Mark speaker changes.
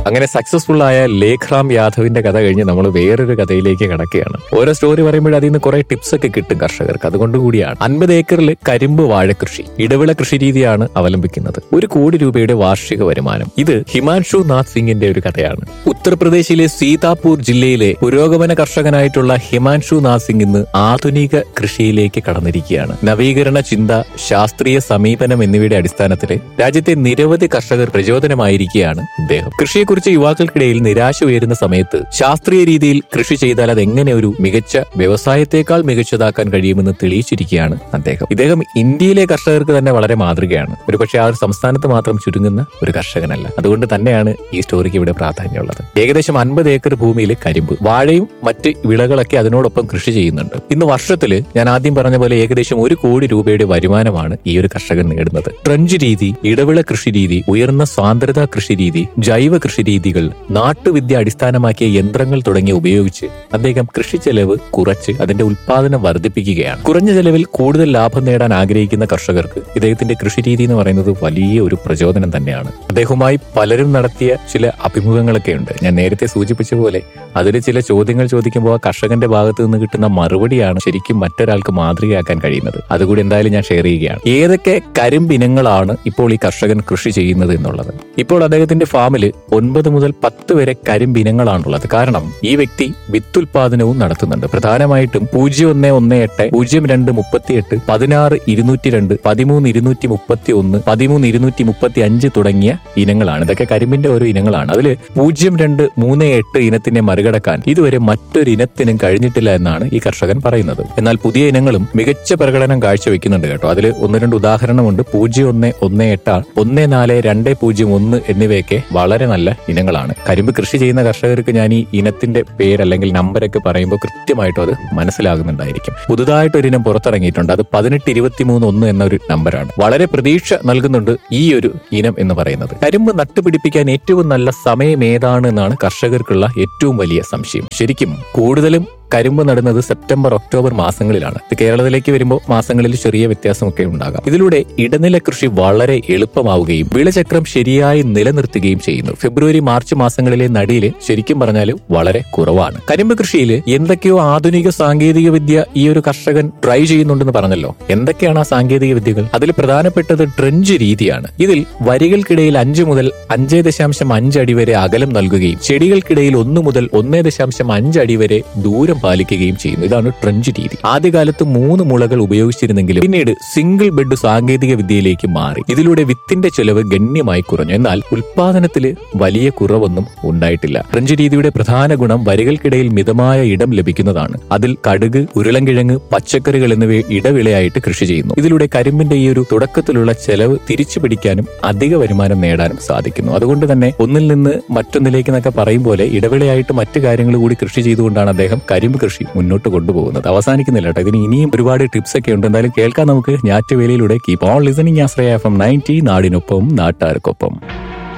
Speaker 1: അങ്ങനെ സക്സസ്ഫുൾ ആയ ലേഖ്റാം യാദവിന്റെ കഥ കഴിഞ്ഞ് നമ്മൾ വേറൊരു കഥയിലേക്ക് കടക്കുകയാണ് ഓരോ സ്റ്റോറി പറയുമ്പോൾ അതിൽ നിന്ന് കുറെ ടിപ്സ് ഒക്കെ കിട്ടും കർഷകർക്ക് അതുകൊണ്ട് കൂടിയാണ് അൻപത് ഏക്കറിൽ കരിമ്പ് വാഴകൃഷി ഇടവിള കൃഷി രീതിയാണ് അവലംബിക്കുന്നത് ഒരു കോടി രൂപയുടെ വാർഷിക വരുമാനം ഇത് ഹിമാൻഷു നാഥ് സിംഗിന്റെ ഒരു കഥയാണ് ഉത്തർപ്രദേശിലെ സീതാപൂർ ജില്ലയിലെ പുരോഗമന കർഷകനായിട്ടുള്ള ഹിമാൻഷു നാഥ് സിംഗ് ഇന്ന് ആധുനിക കൃഷിയിലേക്ക് കടന്നിരിക്കുകയാണ് നവീകരണ ചിന്ത ശാസ്ത്രീയ സമീപനം എന്നിവയുടെ അടിസ്ഥാനത്തിൽ രാജ്യത്തെ നിരവധി കർഷകർ പ്രചോദനമായിരിക്കുകയാണ് ഇദ്ദേഹം കൃഷിയെക്കുറിച്ച് യുവാക്കൾക്കിടയിൽ നിരാശ ഉയരുന്ന സമയത്ത് ശാസ്ത്രീയ രീതിയിൽ കൃഷി ചെയ്താൽ അത് എങ്ങനെ ഒരു മികച്ച വ്യവസായത്തെക്കാൾ മികച്ചതാക്കാൻ കഴിയുമെന്ന് തെളിയിച്ചിരിക്കുകയാണ് അദ്ദേഹം ഇദ്ദേഹം ഇന്ത്യയിലെ കർഷകർക്ക് തന്നെ വളരെ മാതൃകയാണ് ഒരുപക്ഷെ ആ ഒരു സംസ്ഥാനത്ത് മാത്രം ചുരുങ്ങുന്ന ഒരു കർഷകനല്ല അതുകൊണ്ട് തന്നെയാണ് ഈ സ്റ്റോറിക്ക് ഇവിടെ പ്രാധാന്യമുള്ളത് ഏകദേശം അൻപത് ഏക്കർ ഭൂമിയിൽ കരിമ്പ് വാഴയും മറ്റ് വിളകളൊക്കെ അതിനോടൊപ്പം കൃഷി ചെയ്യുന്നുണ്ട് ഇന്ന് വർഷത്തിൽ ഞാൻ ആദ്യം പറഞ്ഞ പോലെ ഏകദേശം ഒരു കോടി രൂപയുടെ വരുമാനമാണ് ഈ ഒരു കർഷകൻ നേടുന്നത് ട്രഞ്ച് രീതി ഇടവിള കൃഷി രീതി ഉയർന്ന സാന്ദ്രതാ കൃഷി രീതി ജൈവ കൃഷി രീതികൾ നാട്ടുവിദ്യ അടിസ്ഥാനമാക്കിയ യന്ത്രങ്ങൾ തുടങ്ങിയ ഉപയോഗിച്ച് അദ്ദേഹം കൃഷി ചെലവ് കുറച്ച് അതിന്റെ ഉൽപാദനം വർദ്ധിപ്പിക്കുകയാണ് കുറഞ്ഞ ചെലവിൽ കൂടുതൽ ലാഭം നേടാൻ ആഗ്രഹിക്കുന്ന കർഷകർക്ക് ഇദ്ദേഹത്തിന്റെ കൃഷി രീതി എന്ന് പറയുന്നത് വലിയ ഒരു പ്രചോദനം തന്നെയാണ് അദ്ദേഹവുമായി പലരും നടത്തിയ ചില അഭിമുഖങ്ങളൊക്കെ ഉണ്ട് ഞാൻ നേരത്തെ സൂചിപ്പിച്ച പോലെ അതിൽ ചില ചോദ്യങ്ങൾ ചോദിക്കുമ്പോൾ ആ കർഷകന്റെ ഭാഗത്ത് നിന്ന് കിട്ടുന്ന മറുപടിയാണ് ശരിക്കും മറ്റൊരാൾക്ക് മാതൃകയാക്കാൻ കഴിയുന്നത് അതുകൂടി എന്തായാലും ഞാൻ ഷെയർ ചെയ്യുകയാണ് ഏതൊക്കെ കരിമ്പിനങ്ങളാണ് ഇപ്പോൾ ഈ കർഷകൻ കൃഷി ചെയ്യുന്നത് എന്നുള്ളത് ഇപ്പോൾ അദ്ദേഹത്തിന്റെ ഫാമിൽ ഒൻപത് മുതൽ പത്ത് വരെ കരിമ്പിനങ്ങളാണുള്ളത് കാരണം ഈ വ്യക്തി വിത്തുൽപാദനവും നടത്തുന്നുണ്ട് പ്രധാനമായിട്ടും പൂജ്യം ഒന്ന് ഒന്ന് എട്ട് പൂജ്യം രണ്ട് മുപ്പത്തിയെട്ട് പതിനാറ് ഇരുന്നൂറ്റി രണ്ട് പതിമൂന്ന് ഇരുന്നൂറ്റി മുപ്പത്തി ഒന്ന് പതിമൂന്ന് ഇരുന്നൂറ്റി മുപ്പത്തി അഞ്ച് തുടങ്ങിയ ഇനങ്ങളാണ് ഇതൊക്കെ കരിമ്പിന്റെ ഓരോ ഇനങ്ങളാണ് അതിൽ പൂജ്യം രണ്ട് മൂന്ന് എട്ട് ഇനത്തിനെ മറികടക്കാൻ ഇതുവരെ മറ്റൊരു ഇനത്തിനും കഴിഞ്ഞിട്ടില്ല എന്നാണ് ഈ കർഷകൻ പറയുന്നത് എന്നാൽ പുതിയ ഇനങ്ങളും മികച്ച പ്രകടനം കാഴ്ചവെക്കുന്നുണ്ട് കേട്ടോ അതിൽ ഒന്ന് രണ്ട് ഉദാഹരണമുണ്ട് പൂജ്യം ഒന്ന് ഒന്ന് എട്ട് ഒന്ന് നാല് രണ്ട് പൂജ്യം ഒന്ന് എന്നിവയൊക്കെ വളരെ നല്ല ഇനങ്ങളാണ് കരിമ്പ് കൃഷി ചെയ്യുന്ന കർഷകർക്ക് ഞാൻ ഈ ഇനത്തിന്റെ പേര് അല്ലെങ്കിൽ നമ്പരൊക്കെ പറയുമ്പോൾ കൃത്യമായിട്ടും അത് മനസ്സിലാകുന്നുണ്ടായിരിക്കും പുതുതായിട്ട് ഒരു ഇനം പുറത്തിറങ്ങിയിട്ടുണ്ട് അത് പതിനെട്ട് ഇരുപത്തിമൂന്ന് ഒന്ന് എന്ന ഒരു നമ്പറാണ് വളരെ പ്രതീക്ഷ നൽകുന്നുണ്ട് ഈ ഒരു ഇനം എന്ന് പറയുന്നത് കരിമ്പ് നട്ടുപിടിപ്പിക്കാൻ ഏറ്റവും നല്ല സമയം ഏതാണ് എന്നാണ് കർഷകർക്കുള്ള ഏറ്റവും വലിയ സംശയം ശരിക്കും കൂടുതലും കരിമ്പ് നടുന്നത് സെപ്റ്റംബർ ഒക്ടോബർ മാസങ്ങളിലാണ് ഇത് കേരളത്തിലേക്ക് വരുമ്പോൾ മാസങ്ങളിൽ ചെറിയ വ്യത്യാസമൊക്കെ ഉണ്ടാകാം ഇതിലൂടെ ഇടനില കൃഷി വളരെ എളുപ്പമാവുകയും വിളചക്രം ശരിയായി നിലനിർത്തുകയും ചെയ്യുന്നു ഫെബ്രുവരി മാർച്ച് മാസങ്ങളിലെ നടിയില് ശരിക്കും പറഞ്ഞാൽ വളരെ കുറവാണ് കരിമ്പ് കൃഷിയിൽ എന്തൊക്കെയോ ആധുനിക സാങ്കേതിക വിദ്യ ഈ ഒരു കർഷകൻ ട്രൈ ചെയ്യുന്നുണ്ടെന്ന് പറഞ്ഞല്ലോ എന്തൊക്കെയാണ് ആ സാങ്കേതിക വിദ്യകൾ അതിൽ പ്രധാനപ്പെട്ടത് ട്രെഞ്ച് രീതിയാണ് ഇതിൽ വരികൾക്കിടയിൽ അഞ്ച് മുതൽ അഞ്ച് ദശാംശം അഞ്ച് അടി വരെ അകലം നൽകുകയും ചെടികൾക്കിടയിൽ ഒന്ന് മുതൽ ഒന്ന് ദശാംശം അഞ്ച് അടി വരെ ദൂരം പാലിക്കുകയും ചെയ്യുന്നു ഇതാണ് ട്രെഞ്ച് രീതി ആദ്യകാലത്ത് മൂന്ന് മുളകൾ ഉപയോഗിച്ചിരുന്നെങ്കിലും പിന്നീട് സിംഗിൾ ബെഡ് സാങ്കേതിക വിദ്യയിലേക്ക് മാറി ഇതിലൂടെ വിത്തിന്റെ ചെലവ് ഗണ്യമായി കുറഞ്ഞു എന്നാൽ ഉൽപാദനത്തിൽ വലിയ കുറവൊന്നും ഉണ്ടായിട്ടില്ല ട്രെഞ്ച് രീതിയുടെ പ്രധാന ഗുണം വരികൾക്കിടയിൽ മിതമായ ഇടം ലഭിക്കുന്നതാണ് അതിൽ കടുക് ഉരുളൻകിഴങ്ങ് പച്ചക്കറികൾ എന്നിവ ഇടവിളയായിട്ട് കൃഷി ചെയ്യുന്നു ഇതിലൂടെ കരിമ്പിന്റെ ഈ ഒരു തുടക്കത്തിലുള്ള ചെലവ് തിരിച്ചു പിടിക്കാനും അധിക വരുമാനം നേടാനും സാധിക്കുന്നു അതുകൊണ്ട് തന്നെ ഒന്നിൽ നിന്ന് മറ്റൊന്നിലേക്ക് എന്നൊക്കെ പറയും പോലെ ഇടവിളയായിട്ട് മറ്റു കാര്യങ്ങൾ കൂടി കൃഷി ചെയ്തുകൊണ്ടാണ് അദ്ദേഹം കരിമ്പ് കൃഷി മുന്നോട്ട് കൊണ്ടുപോകുന്നത് അവസാനിക്കുന്നില്ല കേട്ടോ ഇതിന് ഇനിയും ഒരുപാട് ടിപ്സ് ഒക്കെ ഉണ്ട് എന്തായാലും കേൾക്കാൻ നമുക്ക് ഞാറ്റുവേലയിലൂടെ keep on listening Ashraya F M ninety നാടിനൊപ്പം നാട്ടാർക്കൊപ്പം